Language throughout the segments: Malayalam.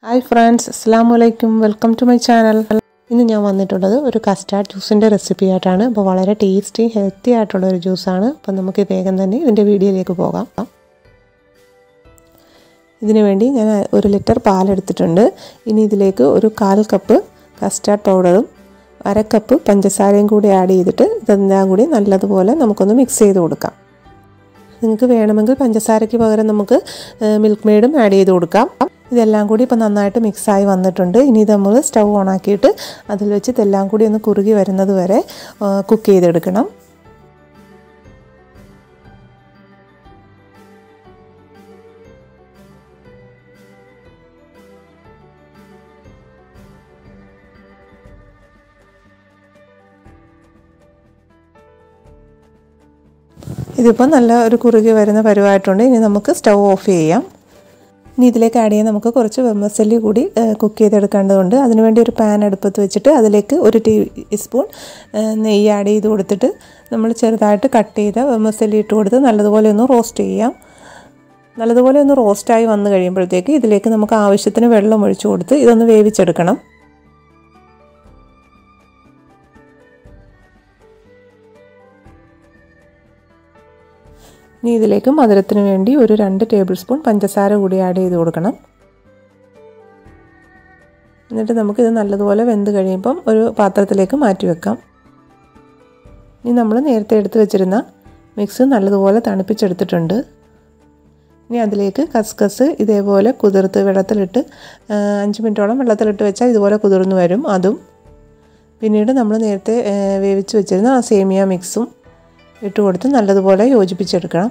ഹായ് ഫ്രണ്ട്സ് അസ്സാം വലൈക്കും വെൽക്കം ടു മൈ ചാനൽ ഇന്ന് ഞാൻ വന്നിട്ടുള്ളത് ഒരു കസ്റ്റാർഡ് ജ്യൂസിൻ്റെ റെസിപ്പി ആയിട്ടാണ് അപ്പോൾ വളരെ ടേസ്റ്റി ഹെൽത്തി ആയിട്ടുള്ള ഒരു ജ്യൂസാണ് അപ്പോൾ നമുക്ക് വേഗം തന്നെ ഇതിൻ്റെ വീഡിയോയിലേക്ക് പോകാം ഇതിനു വേണ്ടി ഞാൻ ഒരു ലിറ്റർ പാലെടുത്തിട്ടുണ്ട് ഇനി ഇതിലേക്ക് ഒരു കാൽ കപ്പ് കസ്റ്റാർഡ് പൗഡറും അര കപ്പ് പഞ്ചസാരയും കൂടി ആഡ് ചെയ്തിട്ട് ഇതെല്ലാം കൂടി നല്ലതുപോലെ നമുക്കൊന്ന് മിക്സ് ചെയ്ത് കൊടുക്കാം നിങ്ങൾക്ക് വേണമെങ്കിൽ പഞ്ചസാരയ്ക്ക് പകരം നമുക്ക് മിൽക്ക് മെയ്ഡും ആഡ് ചെയ്ത് കൊടുക്കാം ഇതെല്ലാം കൂടി ഇപ്പോൾ നന്നായിട്ട് മിക്സായി വന്നിട്ടുണ്ട് ഇനി ഇത് നമ്മൾ സ്റ്റൗ ഓണാക്കിയിട്ട് അതിൽ വെച്ച് ഇതെല്ലാം കൂടി ഒന്ന് കുറുകി വരുന്നത് വരെ കുക്ക് ചെയ്തെടുക്കണം ഇതിപ്പോൾ നല്ല ഒരു കുറുകി വരുന്ന പരുവായിട്ടുണ്ട് ഇനി നമുക്ക് സ്റ്റൗ ഓഫ് ചെയ്യാം ഇനി ഇതിലേക്ക് ആഡ് ചെയ്യാൻ നമുക്ക് കുറച്ച് വെമ്മസല്ലി കൂടി കുക്ക് ചെയ്തെടുക്കേണ്ടതുണ്ട് അതിനുവേണ്ടി ഒരു പാൻ അടുപ്പത്ത് വെച്ചിട്ട് അതിലേക്ക് ഒരു ടീസ്പൂൺ നെയ്യ് ആഡ് ചെയ്ത് കൊടുത്തിട്ട് നമ്മൾ ചെറുതായിട്ട് കട്ട് ചെയ്ത വെമ്മസല്ലി ഇട്ട് കൊടുത്ത് നല്ലതുപോലെ ഒന്ന് റോസ്റ്റ് ചെയ്യാം നല്ലതുപോലെ ഒന്ന് റോസ്റ്റായി വന്നു കഴിയുമ്പോഴത്തേക്ക് ഇതിലേക്ക് നമുക്ക് ആവശ്യത്തിന് വെള്ളം ഒഴിച്ചു കൊടുത്ത് ഇതൊന്ന് വേവിച്ചെടുക്കണം ഇനി ഇതിലേക്ക് മധുരത്തിന് വേണ്ടി ഒരു രണ്ട് ടേബിൾ സ്പൂൺ പഞ്ചസാര കൂടി ആഡ് ചെയ്ത് കൊടുക്കണം എന്നിട്ട് നമുക്കിത് നല്ലതുപോലെ വെന്ത് കഴിയുമ്പം ഒരു പാത്രത്തിലേക്ക് മാറ്റി വെക്കാം ഇനി നമ്മൾ നേരത്തെ എടുത്ത് വെച്ചിരുന്ന മിക്സ് നല്ലതുപോലെ തണുപ്പിച്ചെടുത്തിട്ടുണ്ട് ഇനി അതിലേക്ക് കസ്കസ് ഇതേപോലെ കുതിർത്ത് വെള്ളത്തിലിട്ട് അഞ്ച് മിനിറ്റോളം വെള്ളത്തിലിട്ട് വെച്ചാൽ ഇതുപോലെ കുതിർന്നു വരും അതും പിന്നീട് നമ്മൾ നേരത്തെ വേവിച്ച് വെച്ചിരുന്ന ആ സേമിയ മിക്സും ഇട്ട് കൊടുത്ത് നല്ലതുപോലെ യോജിപ്പിച്ചെടുക്കണം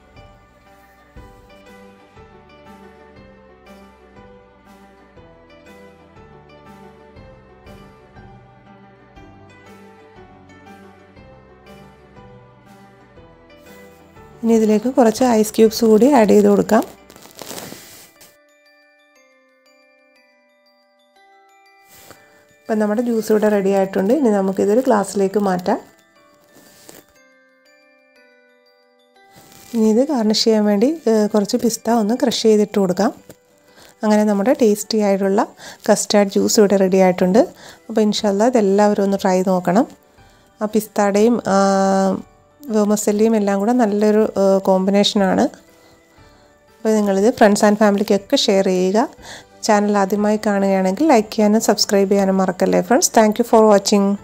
ഇനി ഇതിലേക്ക് കുറച്ച് ഐസ് ക്യൂബ്സ് കൂടി ആഡ് ചെയ്ത് കൊടുക്കാം ഇപ്പം നമ്മുടെ ജ്യൂസ് ഇവിടെ റെഡി ആയിട്ടുണ്ട് ഇനി നമുക്കിതൊരു ഗ്ലാസ്സിലേക്ക് മാറ്റാം ഇനി ഇത് ഗാർണിഷ് ചെയ്യാൻ വേണ്ടി കുറച്ച് പിസ്ത ഒന്ന് ക്രഷ് ചെയ്തിട്ട് കൊടുക്കാം അങ്ങനെ നമ്മുടെ ടേസ്റ്റി ആയിട്ടുള്ള കസ്റ്റാർഡ് ജ്യൂസ് ഇവിടെ റെഡി ആയിട്ടുണ്ട് അപ്പോൾ ഇൻഷാല്ല ഇതെല്ലാവരും ഒന്ന് ട്രൈ നോക്കണം ആ പിസ്താടയും വേമസല്ലിയും എല്ലാം കൂടെ നല്ലൊരു കോമ്പിനേഷനാണ് അപ്പോൾ നിങ്ങളിത് ഫ്രണ്ട്സ് ആൻഡ് ഫാമിലിക്കൊക്കെ ഷെയർ ചെയ്യുക ചാനൽ ആദ്യമായി കാണുകയാണെങ്കിൽ ലൈക്ക് ചെയ്യാനും സബ്സ്ക്രൈബ് ചെയ്യാനും മറക്കല്ലേ ഫ്രണ്ട്സ് താങ്ക് ഫോർ വാച്ചിങ്